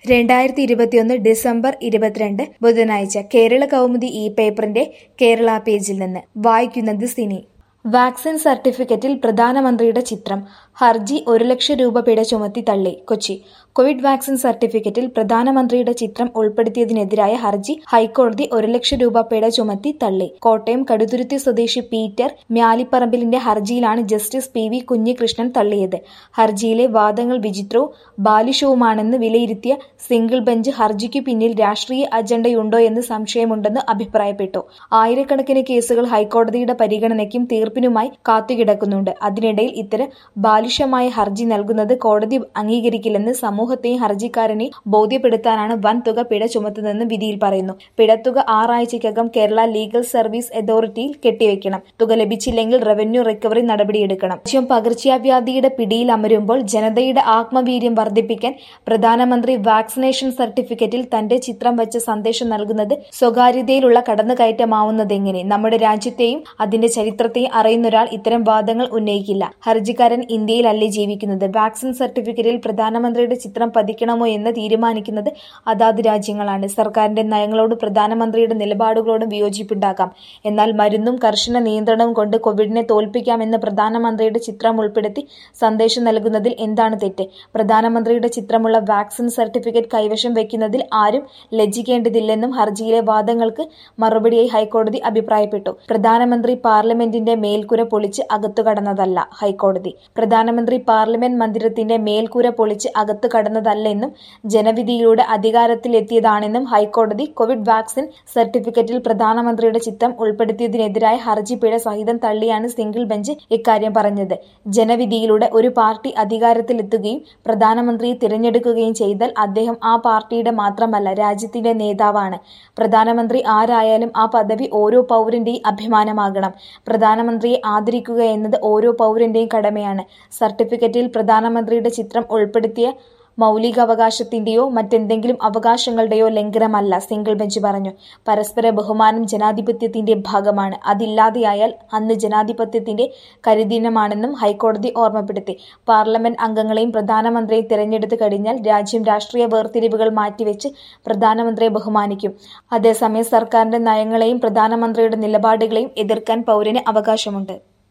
രണ്ടായിരത്തി ഇരുപത്തിയൊന്ന് ഡിസംബർ ഇരുപത്തിരണ്ട് ബുധനാഴ്ച കേരള കൗമുദി ഈ പേപ്പറിന്റെ കേരള പേജിൽ നിന്ന് വായിക്കുന്നത് സിനി വാക്സിൻ സർട്ടിഫിക്കറ്റിൽ പ്രധാനമന്ത്രിയുടെ ചിത്രം ഹർജി ഒരു ലക്ഷം രൂപ പിഴ ചുമത്തി തള്ളി കൊച്ചി കോവിഡ് വാക്സിൻ സർട്ടിഫിക്കറ്റിൽ പ്രധാനമന്ത്രിയുടെ ചിത്രം ഉൾപ്പെടുത്തിയതിനെതിരായ ഹർജി ഹൈക്കോടതി ഒരു ലക്ഷം രൂപ പിഴ ചുമത്തി തള്ളി കോട്ടയം കടുതുരുത്തി സ്വദേശി പീറ്റർ മ്യാലിപ്പറമ്പിലിന്റെ ഹർജിയിലാണ് ജസ്റ്റിസ് പി വി കുഞ്ഞികൃഷ്ണൻ തള്ളിയത് ഹർജിയിലെ വാദങ്ങൾ വിചിത്രവും ബാലിശവുമാണെന്ന് വിലയിരുത്തിയ സിംഗിൾ ബെഞ്ച് ഹർജിക്കു പിന്നിൽ രാഷ്ട്രീയ അജണ്ടയുണ്ടോ എന്ന് സംശയമുണ്ടെന്ന് അഭിപ്രായപ്പെട്ടു ആയിരക്കണക്കിന് കേസുകൾ ഹൈക്കോടതിയുടെ പരിഗണനയ്ക്കും തീർപ്പിനുമായി കാത്തുകിടക്കുന്നുണ്ട് അതിനിടയിൽ ഇത്തരം ബാലിശമായ ഹർജി നൽകുന്നത് കോടതി അംഗീകരിക്കില്ലെന്ന് സമൂഹത്തെയും ഹർജിക്കാരനെയും ബോധ്യപ്പെടുത്താനാണ് വൻ തുക പിഴ ചുമത്തുന്നതെന്ന് വിധിയിൽ പറയുന്നു പിഴത്തുക ആറാഴ്ചയ്ക്കകം കേരള ലീഗൽ സർവീസ് അതോറിറ്റിയിൽ കെട്ടിവെക്കണം തുക ലഭിച്ചില്ലെങ്കിൽ റവന്യൂ റിക്കവറി നടപടിയെടുക്കണം രാജ്യം പകർച്ചവ്യാധിയുടെ പിടിയിൽ അമരുമ്പോൾ ജനതയുടെ ആത്മവീര്യം വർദ്ധിപ്പിക്കാൻ പ്രധാനമന്ത്രി വാക്സിനേഷൻ സർട്ടിഫിക്കറ്റിൽ തന്റെ ചിത്രം വെച്ച് സന്ദേശം നൽകുന്നത് സ്വകാര്യതയിലുള്ള കടന്നുകയറ്റമാവുന്നതെങ്ങനെ നമ്മുടെ രാജ്യത്തെയും അതിന്റെ ചരിത്രത്തെയും അറിയുന്നൊരാൾ ഇത്തരം വാദങ്ങൾ ഉന്നയിക്കില്ല ഹർജിക്കാരൻ ഇന്ത്യയിലല്ലേ ജീവിക്കുന്നത് വാക്സിൻ സർട്ടിഫിക്കറ്റിൽ പ്രധാനമന്ത്രിയുടെ ചിത്രം പതിക്കണമോ എന്ന് തീരുമാനിക്കുന്നത് അതാത് രാജ്യങ്ങളാണ് സർക്കാരിന്റെ നയങ്ങളോട് പ്രധാനമന്ത്രിയുടെ നിലപാടുകളോടും വിയോജിപ്പുണ്ടാകാം എന്നാൽ മരുന്നും കർശന നിയന്ത്രണവും കൊണ്ട് കോവിഡിനെ തോൽപ്പിക്കാമെന്ന് പ്രധാനമന്ത്രിയുടെ ചിത്രം ഉൾപ്പെടുത്തി സന്ദേശം നൽകുന്നതിൽ എന്താണ് തെറ്റ് പ്രധാനമന്ത്രിയുടെ ചിത്രമുള്ള വാക്സിൻ സർട്ടിഫിക്കറ്റ് കൈവശം വയ്ക്കുന്നതിൽ ആരും ലജ്ജിക്കേണ്ടതില്ലെന്നും ഹർജിയിലെ വാദങ്ങൾക്ക് മറുപടിയായി ഹൈക്കോടതി അഭിപ്രായപ്പെട്ടു പ്രധാനമന്ത്രി പാർലമെന്റിന്റെ മേൽക്കൂര പൊളിച്ച് അകത്തു കടന്നതല്ല ഹൈക്കോടതി പ്രധാനമന്ത്രി പാർലമെന്റ് മന്ദിരത്തിന്റെ മേൽക്കൂര പൊളിച്ച് അകത്തു കടന്നതല്ലെന്നും ജനവിധിയിലൂടെ അധികാരത്തിലെത്തിയതാണെന്നും ഹൈക്കോടതി കോവിഡ് വാക്സിൻ സർട്ടിഫിക്കറ്റിൽ പ്രധാനമന്ത്രിയുടെ ചിത്രം ഉൾപ്പെടുത്തിയതിനെതിരായ ഹർജി പിഴ സഹിതം തള്ളിയാണ് സിംഗിൾ ബെഞ്ച് ഇക്കാര്യം പറഞ്ഞത് ജനവിധിയിലൂടെ ഒരു പാർട്ടി അധികാരത്തിലെത്തുകയും പ്രധാനമന്ത്രിയെ തിരഞ്ഞെടുക്കുകയും ചെയ്താൽ അദ്ദേഹം ആ പാർട്ടിയുടെ മാത്രമല്ല രാജ്യത്തിന്റെ നേതാവാണ് പ്രധാനമന്ത്രി ആരായാലും ആ പദവി ഓരോ പൗരന്റെയും അഭിമാനമാകണം പ്രധാനമന്ത്രിയെ ആദരിക്കുക എന്നത് ഓരോ പൗരന്റെയും കടമയാണ് സർട്ടിഫിക്കറ്റിൽ പ്രധാനമന്ത്രിയുടെ ചിത്രം ഉൾപ്പെടുത്തിയ മൗലികാവകാശത്തിന്റെയോ മറ്റെന്തെങ്കിലും അവകാശങ്ങളുടെയോ ലംഘനമല്ല സിംഗിൾ ബെഞ്ച് പറഞ്ഞു പരസ്പര ബഹുമാനം ജനാധിപത്യത്തിന്റെ ഭാഗമാണ് അതില്ലാതെയായാൽ അന്ന് ജനാധിപത്യത്തിന്റെ കരിദിനമാണെന്നും ഹൈക്കോടതി ഓർമ്മപ്പെടുത്തി പാർലമെന്റ് അംഗങ്ങളെയും പ്രധാനമന്ത്രിയെ തിരഞ്ഞെടുത്തു കഴിഞ്ഞാൽ രാജ്യം രാഷ്ട്രീയ വേർതിരിവുകൾ മാറ്റിവെച്ച് പ്രധാനമന്ത്രിയെ ബഹുമാനിക്കും അതേസമയം സർക്കാരിന്റെ നയങ്ങളെയും പ്രധാനമന്ത്രിയുടെ നിലപാടുകളെയും എതിർക്കാൻ പൗരന് അവകാശമുണ്ട്